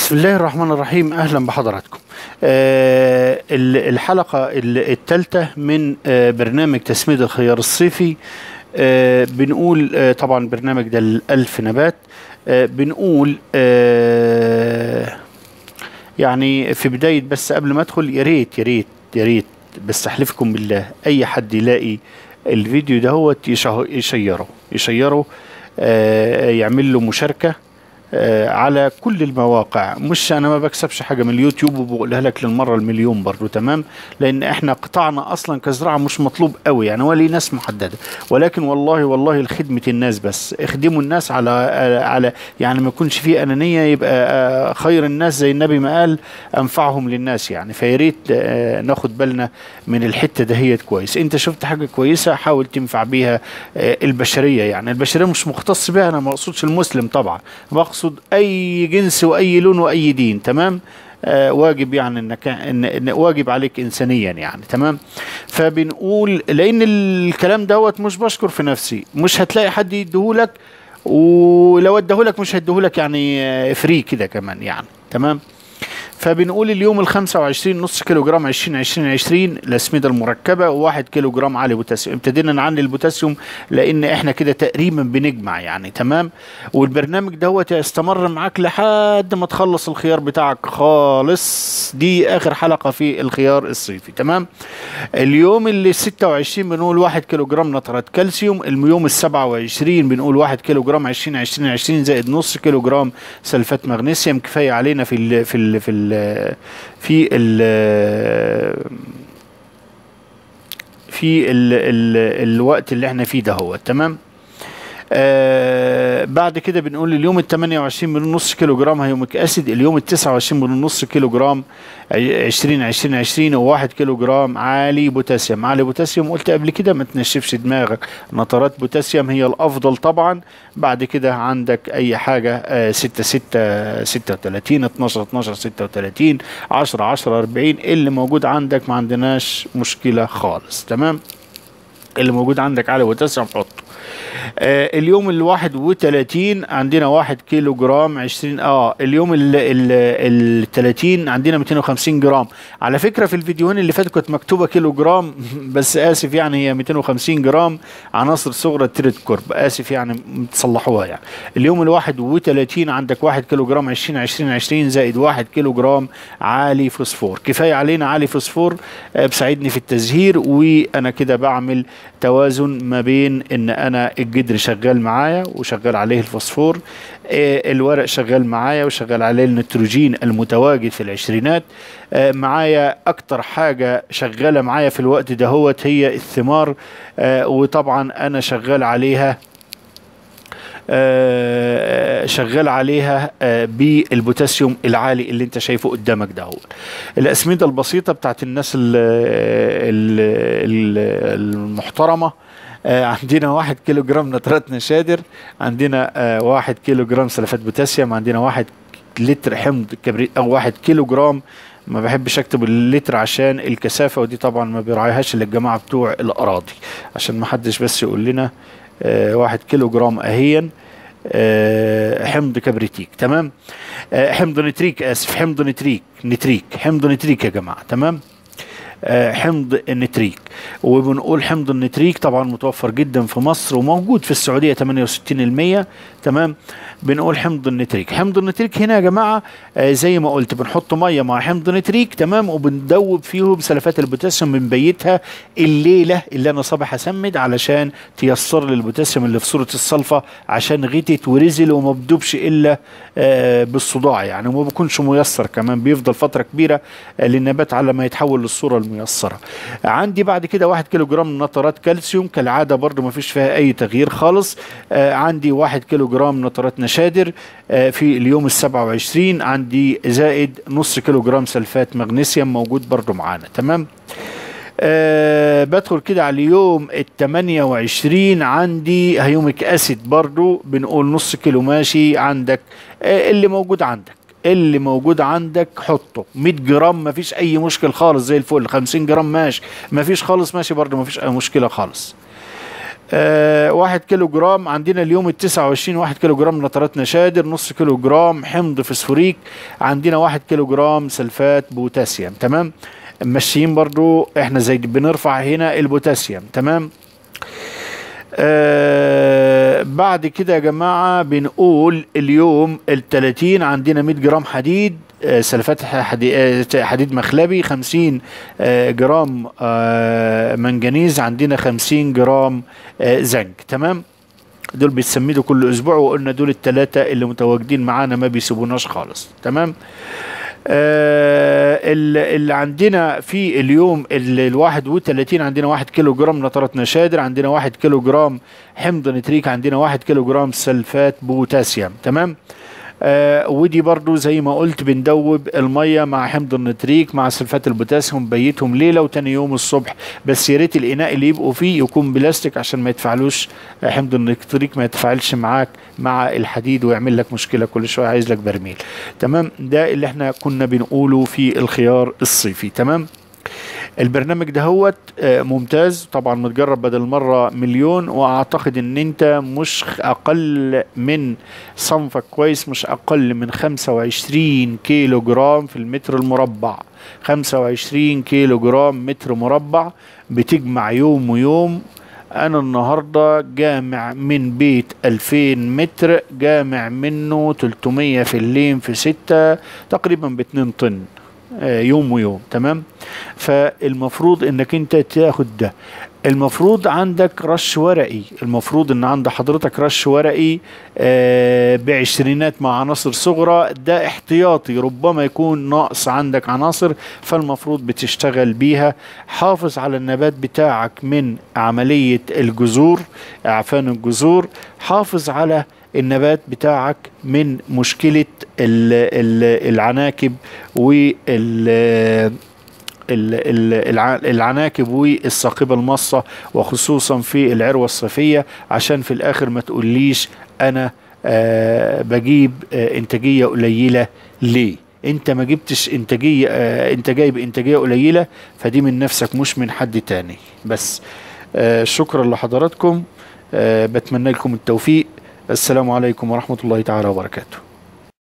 بسم الله الرحمن الرحيم اهلا بحضراتكم آه ال- الحلقه الثالثه من آه برنامج تسميد الخيار الصيفي آه بنقول آه طبعا البرنامج ده الألف نبات آه بنقول آه يعني في بدايه بس قبل ما ادخل يا ريت يا ريت يا ريت بس احلفكم بالله اي حد يلاقي الفيديو دهوت يشه- يشيره يشيره آه يعمل له مشاركه آه، على كل المواقع مش انا ما بكسبش حاجه من اليوتيوب وبقولها لك للمره المليون برضو تمام لان احنا قطاعنا اصلا كزراعه مش مطلوب قوي يعني هو ليه ناس محدده ولكن والله والله لخدمه الناس بس اخدموا الناس على على يعني ما يكونش فيه انانيه يبقى آه، خير الناس زي النبي ما قال انفعهم للناس يعني فيا ريت آه، ناخد بالنا من الحته دهيت كويس انت شفت حاجه كويسه حاول تنفع بيها آه، البشريه يعني البشريه مش مختص بها انا ما اقصدش المسلم طبعا بقصد اي جنس واي لون واي دين تمام آه واجب يعني انك إن, إن واجب عليك انسانيا يعني تمام فبنقول لان الكلام دوت مش بشكر في نفسي مش هتلاقي حد يديهولك ولو اديهولك مش هيديهولك يعني آه، فري كده كمان يعني تمام فبنقول اليوم ال 25 نص كيلو جرام 20 20 20 الاسمده المركبه و1 كيلو جرام عالي بوتاسيوم ابتدينا نعلي البوتاسيوم لان احنا كده تقريبا بنجمع يعني تمام والبرنامج دوت يستمر معاك لحد ما تخلص الخيار بتاعك خالص دي اخر حلقه في الخيار الصيفي تمام اليوم اللي 26 بنقول 1 كيلو جرام نترات كالسيوم اليوم ال 27 بنقول 1 كيلو جرام 20 20 20 زائد نص كيلو جرام سلفات مغنيسيوم كفايه علينا في ال في ال في ال في ال في ال ال الوقت اللي احنا فيه ده هو تمام آه بعد كده بنقول اليوم ال 28 من نص كيلو جرام هيوميك اسيد اليوم ال 29 من نص كيلو جرام 20 20 20 و1 كيلو جرام عالي بوتاسيوم عالي بوتاسيوم قلت قبل كده ما تنشفش دماغك نترات بوتاسيوم هي الافضل طبعا بعد كده عندك اي حاجه آه 6 6 36 12 12 36 10 10 40 اللي موجود عندك ما عندناش مشكله خالص تمام اللي موجود عندك عالي بوتاسيوم حطه آه اليوم ال 31 عندنا 1 كيلو جرام 20 اه اليوم ال ال ال 30 عندنا 250 جرام على فكره في الفيديوهين اللي فاتوا كانت مكتوبه كيلو جرام بس اسف يعني هي 250 جرام عناصر صغرى تريد كورب اسف يعني تصلحوها يعني اليوم ال 31 عندك 1 كيلو جرام 20 20 20 زائد 1 كيلو جرام عالي فوسفور كفايه علينا عالي فوسفور آه بساعدني في التزهير وانا كده بعمل توازن ما بين ان انا الجدر شغال معايا وشغال عليه الفوسفور آه الورق شغال معايا وشغال عليه النيتروجين المتواجد في العشرينات آه معايا اكتر حاجة شغالة معايا في الوقت دهوت هي الثمار آه وطبعا انا شغال عليها آه، شغال عليها آه، بالبوتاسيوم العالي اللي انت شايفه قدامك ده هو الاسمده البسيطه بتاعت الناس ال ال ال المحترمه آه، عندنا واحد كيلو جرام نترات نشادر عندنا آه، واحد كيلو جرام سلفات بوتاسيوم عندنا واحد لتر حمض كبريت او واحد كيلو جرام ما بحبش اكتب اللتر عشان الكثافه ودي طبعا ما بيراعيهاش الا الجماعه بتوع الاراضي عشان ما حدش بس يقول لنا آه، واحد كيلو جرام اهيا آه، حمض كبريتيك تمام آه، حمض نتريك اسف حمض نتريك نتريك حمض نتريك يا جماعه تمام آه، حمض النتريك وبنقول حمض النتريك طبعا متوفر جدا في مصر وموجود في السعوديه 68% تمام بنقول حمض النتريك حمض النتريك هنا يا جماعه آه، زي ما قلت بنحط ميه مع حمض نتريك تمام وبندوب فيهم سلفات البوتاسيوم بنبيتها الليله اللي انا صبح اسمد علشان تيسر لي البوتاسيوم اللي في صوره الصلفه عشان غتت ورزل وما بدوبش الا آه، بالصداع يعني وما بيكونش ميسر كمان بيفضل فتره كبيره آه، للنبات على ما يتحول للصوره الميسره عندي بعد كده واحد كيلو جرام نترات كالسيوم كالعاده برضو ما فيش فيها اي تغيير خالص آه، عندي واحد كيلو جرام نترات نشادر آه، في اليوم ال 27 عندي زائد نص كيلو جرام سلفات مغنيسيوم موجود برضو معانا تمام أه بدخل كده على اليوم ال 28 عندي هيوميك اسيد برضو بنقول نص كيلو ماشي عندك أه اللي موجود عندك اللي موجود عندك حطه 100 جرام مفيش اي مشكل خالص زي الفل 50 جرام ماشي مفيش خالص ماشي برضو مفيش اي مشكله خالص آه واحد كيلو جرام عندنا اليوم التسعة وعشرين واحد كيلو جرام نترات نشادر نص كيلو جرام حمض فسفوريك عندنا واحد كيلو جرام سلفات بوتاسيوم تمام ماشيين برضو احنا زي بنرفع هنا البوتاسيوم تمام آه بعد كده يا جماعة بنقول اليوم التلاتين عندنا 100 جرام حديد آه سلفات حديد, آه حديد مخلبي 50 آه جرام آه منجنيز عندنا 50 جرام آه زنك تمام دول بيتسمدوا كل اسبوع وقلنا دول الثلاثه اللي متواجدين معانا ما بيسيبوناش خالص تمام آه اللي عندنا في اليوم ال 31 عندنا 1 كيلو جرام نترات نشادر عندنا 1 كيلو جرام حمض نتريك عندنا 1 كيلو جرام سلفات بوتاسيوم تمام آه ودي برضو زي ما قلت بندوب المية مع حمض النتريك مع سلفات البوتاسيوم بيتهم ليلة وتاني يوم الصبح بس يا ريت الإناء اللي يبقوا فيه يكون بلاستيك عشان ما يتفعلوش آه حمض النتريك ما يتفاعلش معاك مع الحديد ويعمل لك مشكلة كل شوية عايز لك برميل تمام ده اللي احنا كنا بنقوله في الخيار الصيفي تمام البرنامج دهوت ممتاز طبعا متجرب بدل مرة مليون واعتقد ان انت مش اقل من صنفك كويس مش اقل من 25 كيلو جرام في المتر المربع 25 كيلو جرام متر مربع بتجمع يوم ويوم انا النهاردة جامع من بيت 2000 متر جامع منه 300 في الليل في ستة تقريبا ب 2 طن يوم ويوم تمام فالمفروض انك انت تاخد ده المفروض عندك رش ورقي المفروض ان عند حضرتك رش ورقي آه بعشرينات مع عناصر صغرى ده احتياطي ربما يكون ناقص عندك عناصر فالمفروض بتشتغل بيها حافظ على النبات بتاعك من عملية الجذور اعفان الجذور حافظ على النبات بتاعك من مشكلة ال ال العناكب وال العناكب والثاقبة المصة وخصوصا في العروة الصيفية عشان في الآخر ما تقوليش أنا آه بجيب آه إنتاجية قليلة ليه انت ما جبتش انتاجية آه انت جايب انتاجية قليلة فدي من نفسك مش من حد تاني بس آه شكرا لحضراتكم آه بتمنى لكم التوفيق السلام عليكم ورحمة الله تعالى وبركاته